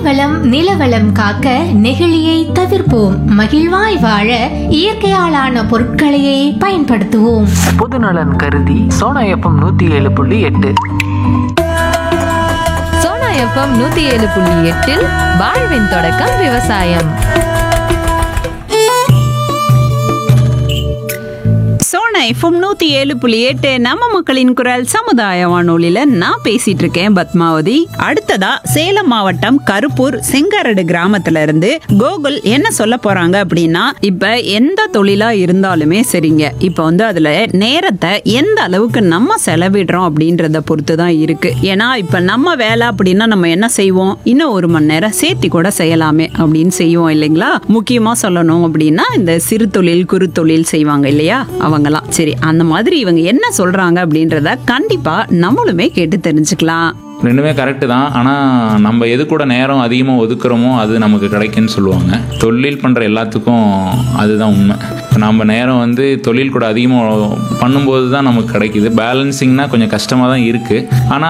நீர்வளம் நிலவளம் காக்க நெகிழியை தவிர்ப்போம் மகிழ்வாய் வாழ இயற்கையாலான பொருட்களையே பயன்படுத்துவோம் பொதுநலன் கருதி சோனா எஃப்எம் நூற்றி ஏழு புள்ளி எட்டு சோனா எஃப்எம் நூத்தி ஏழு புள்ளி எட்டில் வாழ்வின் தொடக்கம் விவசாயம் சோனா எஃப்எம் நூத்தி ஏழு புள்ளி எட்டு நம்ம மக்களின் குரல் சமுதாய வானொலியில நான் பேசிட்டு இருக்கேன் பத்மாவதி அடுத்ததா சேலம் மாவட்டம் கருப்பூர் செங்கரடு கிராமத்துல இருந்து கோகுல் என்ன சொல்ல போறாங்க அப்படின்னா இப்ப எந்த தொழிலா இருந்தாலுமே சரிங்க இப்ப வந்து அதுல நேரத்தை எந்த அளவுக்கு நம்ம செலவிடுறோம் அப்படின்றத பொறுத்து தான் இருக்கு ஏன்னா இப்ப நம்ம வேலை அப்படின்னா நம்ம என்ன செய்வோம் இன்னும் ஒரு மணி நேரம் சேர்த்தி கூட செய்யலாமே அப்படின்னு செய்வோம் இல்லைங்களா முக்கியமா சொல்லணும் அப்படின்னா இந்த சிறு தொழில் குறு தொழில் செய்வாங்க இல்லையா அவங்கலாம் சரி அந்த மாதிரி இவங்க என்ன சொல்றாங்க அப்படின்றத கண்டிப்பா நம்மளுமே கேட்டு தெரிஞ்சுக்கலாம் ரெண்டுமே கரெக்டு தான் ஆனால் நம்ம எது கூட நேரம் அதிகமாக ஒதுக்குறோமோ அது நமக்கு கிடைக்குன்னு சொல்லுவாங்க தொழில் பண்ணுற எல்லாத்துக்கும் அதுதான் உண்மை இப்போ நம்ம நேரம் வந்து தொழில் கூட அதிகமாக பண்ணும்போது தான் நமக்கு கிடைக்குது பேலன்சிங்னா கொஞ்சம் கஷ்டமாக தான் இருக்குது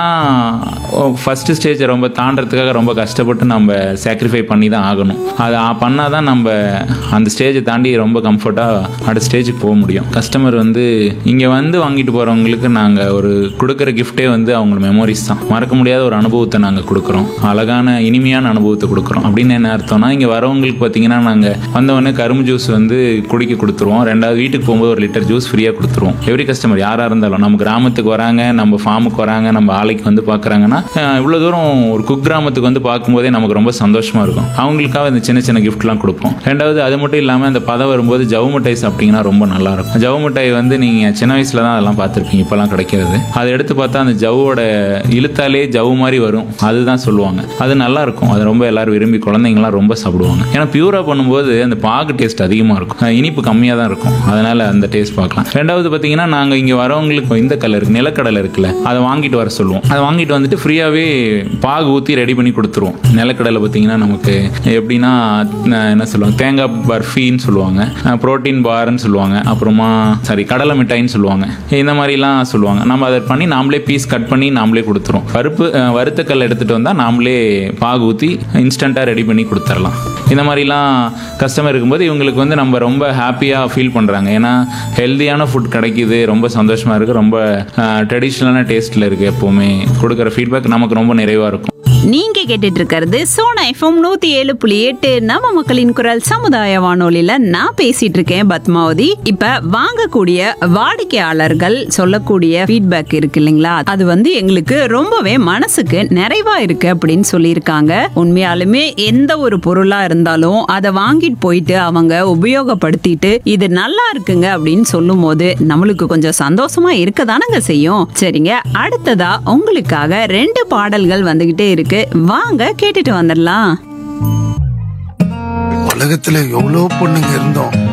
ஆனால் ஃபஸ்ட்டு ஸ்டேஜை ரொம்ப தாண்டறதுக்காக ரொம்ப கஷ்டப்பட்டு நம்ம சாக்ரிஃபை பண்ணி தான் ஆகணும் அதை பண்ணால் தான் நம்ம அந்த ஸ்டேஜை தாண்டி ரொம்ப கம்ஃபர்ட்டாக அடுத்த ஸ்டேஜுக்கு போக முடியும் கஸ்டமர் வந்து இங்கே வந்து வாங்கிட்டு போகிறவங்களுக்கு நாங்கள் ஒரு கொடுக்குற கிஃப்ட்டே வந்து அவங்க மெமரிஸ் தான் மறக்க முடியாத ஒரு அனுபவத்தை நாங்கள் கொடுக்குறோம் அழகான இனிமையான அனுபவத்தை கொடுக்குறோம் அப்படின்னு என்ன அர்த்தம்னா இங்கே வரவங்களுக்கு பார்த்தீங்கன்னா நாங்கள் வந்தவொடனே கரும்பு ஜூஸ் வந்து குடிக்க கொடுத்துருவோம் ரெண்டாவது வீட்டுக்கு போகும்போது ஒரு லிட்டர் ஜூஸ் ஃப்ரீயாக கொடுத்துருவோம் எவ்ரி கஸ்டமர் யாராக இருந்தாலும் நம்ம கிராமத்துக்கு வராங்க நம்ம ஃபார்முக்கு வராங்க நம்ம ஆலைக்கு வந்து பார்க்குறாங்கன்னா இவ்வளோ தூரம் ஒரு குக் கிராமத்துக்கு வந்து பார்க்கும்போதே நமக்கு ரொம்ப சந்தோஷமாக இருக்கும் அவங்களுக்காக இந்த சின்ன சின்ன கிஃப்ட்லாம் கொடுப்போம் ரெண்டாவது அது மட்டும் இல்லாமல் அந்த பதம் வரும்போது ஜவு மிட்டாய் சாப்பிட்டீங்கன்னா ரொம்ப நல்லா இருக்கும் ஜவு மிட்டாய் வந்து நீங்கள் சின்ன வயசில் தான் அதெல்லாம் பார்த்துருப்பீங்க இப்போலாம் கிடைக்கிறது அதை எடுத்து பார்த்தா அந்த ஜவ்வோட இழுத்தாலே ஜவு மாதிரி வரும் அதுதான் சொல்லுவாங்க அது நல்லா இருக்கும் அது ரொம்ப எல்லாரும் விரும்பி குழந்தைங்கலாம் ரொம்ப சாப்பிடுவாங்க ஏன்னா பியூரா பண்ணும்போது அந்த பாகு டேஸ்ட் அதிகமாக இருக்கும் அஹ் இனிப்பு கம்மியாக தான் இருக்கும் அதனால அந்த டேஸ்ட் பார்க்கலாம் ரெண்டாவது பார்த்தீங்கன்னா நாங்கள் இங்கே வரவங்களுக்கு இந்த கலர் இருக்கு நிலக்கடலை இருக்குல்ல அதை வாங்கிட்டு வர சொல்லுவோம் அதை வாங்கிட்டு வந்துட்டு ஃப்ரீயாகவே பாகு ஊற்றி ரெடி பண்ணி கொடுத்துருவோம் நிலக்கடலை பார்த்தீங்கன்னா நமக்கு எப்படின்னா அஹ் என்ன சொல்லுவாங்க தேங்காய் பர்ஃபின்னு சொல்லுவாங்க ப்ரோட்டீன் பார்ன்னு சொல்லுவாங்க அப்புறமா சாரி கடலை மிட்டாய்ன்னு சொல்லுவாங்க இந்த மாதிரிலாம் சொல்லுவாங்க நம்ம அதை பண்ணி நாமளே பீஸ் கட் பண்ணி நாமளே கொடுத்துரும் பருப்பு அஹ், வறுத்த கல் எடுத்துகிட்டு வந்தால் நாமளே பாகு ஊற்றி இன்ஸ்டண்ட்டாக ரெடி பண்ணி கொடுத்துர்லாம் இந்த மாதிரிலாம் கஸ்டமர் இருக்கும்போது இவங்களுக்கு வந்து நம்ம ரொம்ப ஹாப்பியாக ஃபீல் பண்ணுறாங்க ஏன்னா ஹெல்த்தியான ஃபுட் கிடைக்குது ரொம்ப சந்தோஷமாக இருக்குது ரொம்ப ட்ரெடிஷ்னலான டேஸ்ட்டில் இருக்குது எப்போவுமே கொடுக்குற ஃபீட்பேக் நமக்கு ரொம்ப நிறைவாக இருக்கும் நீங்க கேட்டுட்டு இருக்கிறது சோனா எஃப்எம் நூத்தி ஏழு புள்ளி எட்டு நம்ம மக்களின் குரல் சமுதாய வானொலியில நான் பேசிட்டு இருக்கேன் பத்மாவதி இப்ப வாங்கக்கூடிய வாடிக்கையாளர்கள் சொல்லக்கூடிய ஃபீட்பேக் இருக்கு இல்லைங்களா அது வந்து எங்களுக்கு ரொம்பவே மனசுக்கு நிறைவா இருக்கு அப்படின்னு சொல்லியிருக்காங்க உண்மையாலுமே எந்த ஒரு பொருளா இருந்தாலும் அதை வாங்கிட்டு போயிட்டு அவங்க உபயோகப்படுத்திட்டு இது நல்லா இருக்குங்க அப்படின்னு சொல்லும் போது நம்மளுக்கு கொஞ்சம் சந்தோஷமா இருக்கதானங்க செய்யும் சரிங்க அடுத்ததா உங்களுக்காக ரெண்டு பாடல்கள் வந்துகிட்டே இருக்கு வாங்க கேட்டுட்டு வந்துடலாம் உலகத்துல எவ்வளவு பொண்ணுங்க இருந்தோம்